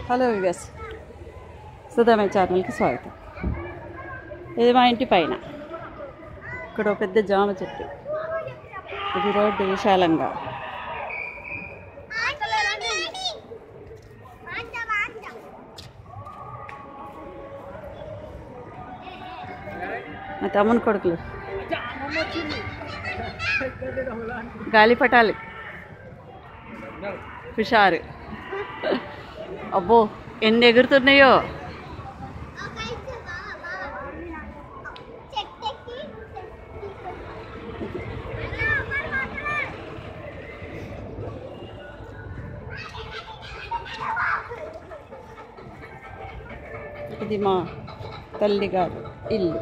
Hello వివేస్ సుధామే ఛానల్కి స్వాగతం ఇది మా ఇంటి పైన ఇక్కడ ఒక పెద్ద జామ చెట్టు ఇది రోడ్డు విశాలంగా మా తమ్ముని కొడుకులు గాలిపటాలు హుషారు అబ్బో ఎన్ని ఎగురుతున్నాయో ఇది మా తల్లి గారు ఇల్లు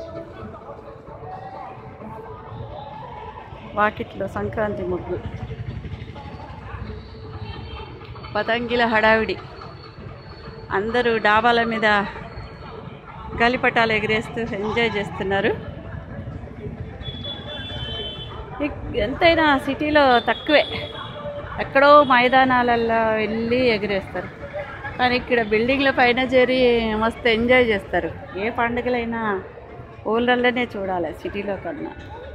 వాకిట్లో సంక్రాంతి ముగ్గు పతంగిల హడావిడి అందరూ డాబాల మీద గాలిపటాలు ఎగిరేస్తూ ఎంజాయ్ చేస్తున్నారు ఇక్- ఎంతైనా సిటీలో తక్కువే ఎక్కడో మైదానాలల్లో వెళ్ళి ఎగిరేస్తారు కానీ ఇక్కడ బిల్డింగ్ల పైన చేరి మస్తు ఎంజాయ్ చేస్తారు ఏ పండుగలైనా ఊళ్ళల్లోనే చూడాలి సిటీలో కన్నా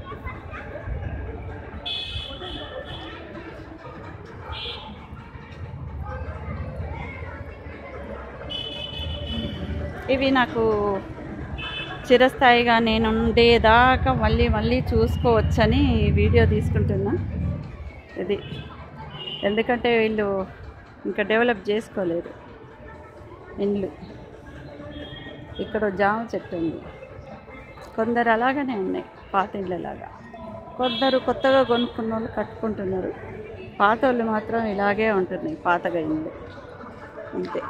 ఇవి నాకు చిరస్థాయిగా నేను ఉండేదాకా మళ్ళీ మళ్ళీ చూసుకోవచ్చని ఈ వీడియో తీసుకుంటున్నా ఇది ఎందుకంటే వీళ్ళు ఇంకా డెవలప్ చేసుకోలేదు ఇండ్లు ఇక్కడ జామ చెట్టు ఉంది కొందరు అలాగనే ఉన్నాయి పాత ఇళ్ళలాగా కొందరు కొత్తగా కొనుక్కున్న వాళ్ళు కట్టుకుంటున్నారు పాత వాళ్ళు మాత్రం ఇలాగే ఉంటున్నాయి పాతగా ఇండ్లు అంతే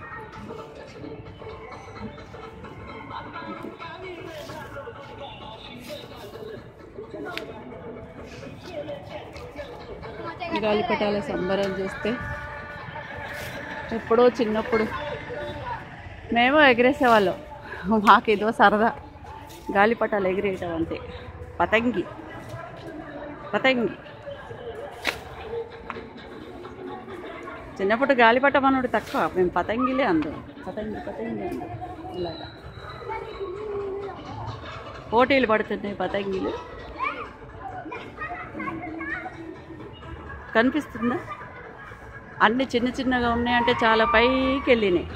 గాలిపటాల సంబరం చేస్తే ఎప్పుడో చిన్నప్పుడు మేము ఎగిరేసేవాళ్ళం మాకు ఏదో సరదా గాలిపటాలు ఎగిరేయటం అంతే పతంగి పతంగి చిన్నప్పుడు గాలిపటం అనుడు తక్కువ మేము పతంగిలే అందం పతంగి పతంగి అందం ఇలాగా పోటీలు పడుతున్నాయి పతంగిలు కనిపిస్తుందా అన్ని చిన్న చిన్నగా ఉన్నాయంటే చాలా పైకి వెళ్ళినాయి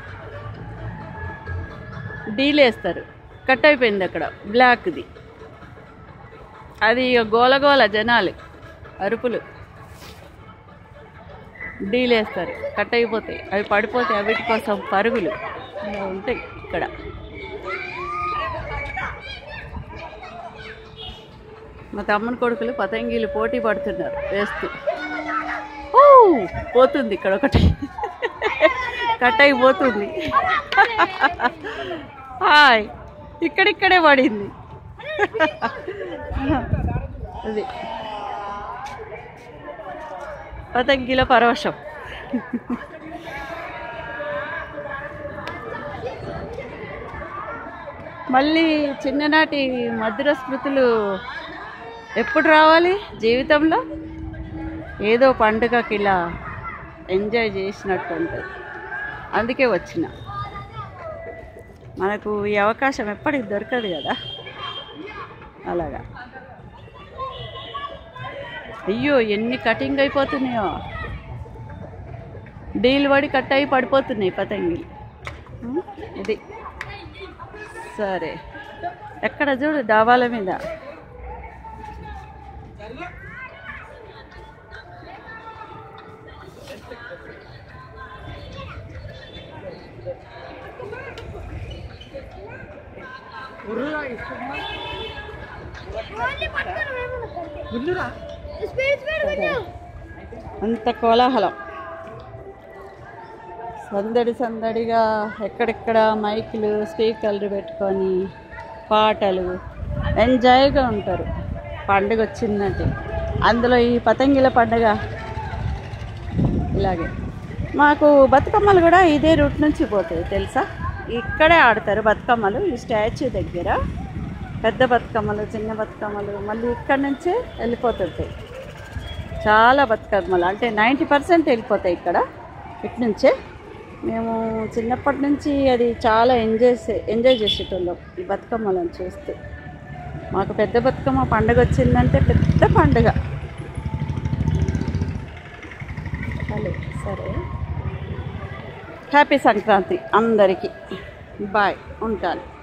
డీల్ వేస్తారు కట్ అయిపోయింది అక్కడ బ్లాక్ది అది ఇక గోల గోల జనాలు అరుపులు డీల్ వేస్తారు కట్ అయిపోతాయి అవి పడిపోతాయి అవిటి కోసం పరుగులు ఇలా ఉంటాయి ఇక్కడ మా తమ్ముని కొడుకులు పతంగిలు పోటీ పడుతున్నారు వేస్తూ ఓ పోతుంది ఇక్కడ ఒకటి కట్ అయిపోతుంది హాయ్ ఇక్కడిక్కడే పడింది అది పతంగిల పరవశం మళ్ళీ చిన్ననాటి మధుర స్మృతులు ఎప్పుడు రావాలి జీవితంలో ఏదో పండుగకి ఇలా ఎంజాయ్ చేసినట్టు ఉంటుంది అందుకే వచ్చిన మనకు ఈ అవకాశం ఎప్పటికి దొరకదు కదా అలాగా అయ్యో ఎన్ని కటింగ్ అయిపోతున్నాయో డీల్ పడి కట్ అయి పడిపోతున్నాయి పతంగిలు ఉం? ఇది సరే ఎక్కడ చూడు డాబాల మీద అంత కోలాహలం సందడి సందడిగా ఎక్కడెక్కడ మైకులు స్పీకర్లు పెట్టుకొని పాటలు ఎంజాయ్గా ఉంటారు పండుగ వచ్చిందంటే అందులో ఈ పతంగిల పండుగ ఇలాగే మాకు బతుకమ్మలు కూడా ఇదే రూట్ నుంచి పోతాయి తెలుసా ఇక్కడే ఆడతారు బతుకమ్మలు ఈ స్టాచ్యూ దగ్గర పెద్ద బతుకమ్మలు చిన్న బతుకమ్మలు మళ్ళీ ఇక్కడ నుంచే వెళ్ళిపోతుంటాయి చాలా బతుకమ్మలు అంటే నైంటీ పర్సెంట్ వెళ్ళిపోతాయి ఇక్కడ ఇటు నుంచే మేము చిన్నప్పటి నుంచి అది చాలా ఎంజాయ్ చే- ఎంజాయ్ చేసేటోళ్ళం ఈ బతుకమ్మలను చూస్తూ మాకు పెద్ద బతుకమ్మ పండుగ వచ్చిందంటే పెద్ద పండుగ హలో సరే హ్యాపీ సంక్రాంతి అందరికీ బాయ్ ఉంటాను